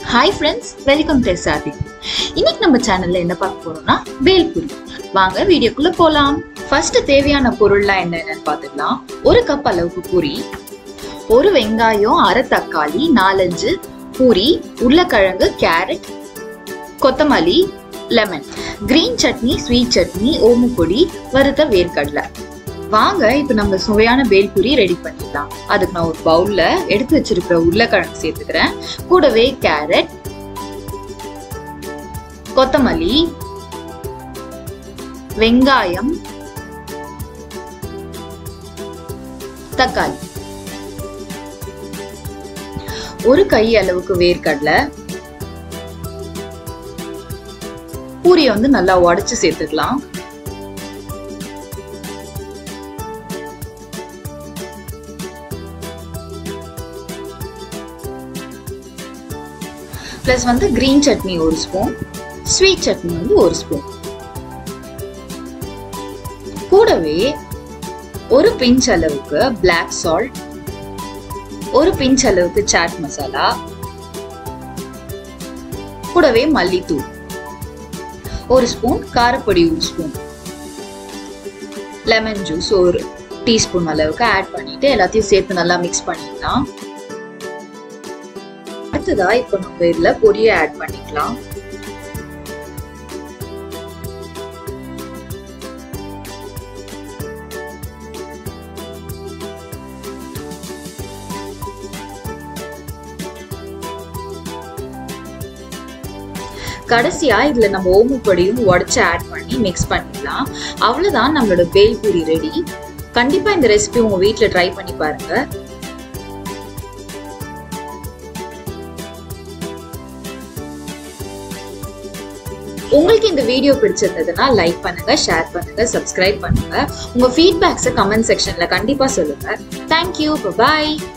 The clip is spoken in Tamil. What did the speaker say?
hi friends welcome to SRT இன்னைக்கு நம்ம சேனல்ல என்ன பார்க்க போறோம்னா வேல்புரி வாங்க வீடியோக்குள்ள போலாம் ஃபர்ஸ்ட் தேவையான பொருள்லாம் என்னென்னு பார்த்துக்கலாம் ஒரு கப் அளவுக்கு பூரி ஒரு வெங்காயம் அரை தக்காளி நாலஞ்சு பூரி உருளைக்கிழங்கு கேரட் கொத்தமல்லி lemon green chutney sweet chutney ஓமு பொடி வறுத்த வேர்க்கடலை வாங்க இப்ப நம்ம சுவையான பேல்பூரி ரெடி பண்ணிடலாம் அதுக்கு நான் ஒரு பவுல்ல எடுத்து வச்சிருக்கிற உருளைக்கிழங்கு சேர்த்துக்கிறேன் கூடவே கேரட் கொத்தமல்லி வெங்காயம் தக்காளி ஒரு கை அளவுக்கு வேர்க்கடலை பூரியை வந்து நல்லா உடைச்சு சேர்த்துக்கலாம் ப்ளஸ் வந்து கிரீன் சட்னி ஒரு ஸ்பூன் ஸ்வீட் சட்னி வந்து ஒரு ஸ்பூன் கூடவே ஒரு பிஞ்ச் அளவுக்கு பிளாக் சால்ட் ஒரு பிஞ்ச் அளவுக்கு சாட் மசாலா கூடவே மல்லித்தூள் ஒரு ஸ்பூன் காரப்பொடி ஒரு ஸ்பூன் லெமன் ஜூஸ் ஒரு டீஸ்பூன் அளவுக்கு ஆட் பண்ணிட்டு எல்லாத்தையும் சேர்த்து நல்லா மிக்ஸ் பண்ணிக்கலாம் அடுத்ததா இப்போ நம்ம இதுல பொடியை ஆட் பண்ணிக்கலாம் கடைசியா இதுல நம்ம ஓமு பொடியும் உடச்சு ஆட் பண்ணி மிக்ஸ் பண்ணிக்கலாம் அவ்வளவுதான் நம்மளோட பேல்பூரி ரெடி கண்டிப்பா இந்த ரெசிபி உங்க வீட்ல ட்ரை பண்ணி பாருங்க உங்களுக்கு இந்த வீடியோ பிடிச்சிருந்ததுன்னா லைக் பண்ணுங்க ஷேர் பண்ணுங்க சப்ஸ்கிரைப் பண்ணுங்க உங்க ஃபீட்பேக்ஸை கமெண்ட் செக்ஷன்ல கண்டிப்பா சொல்லுங்க தேங்க்யூ பாய்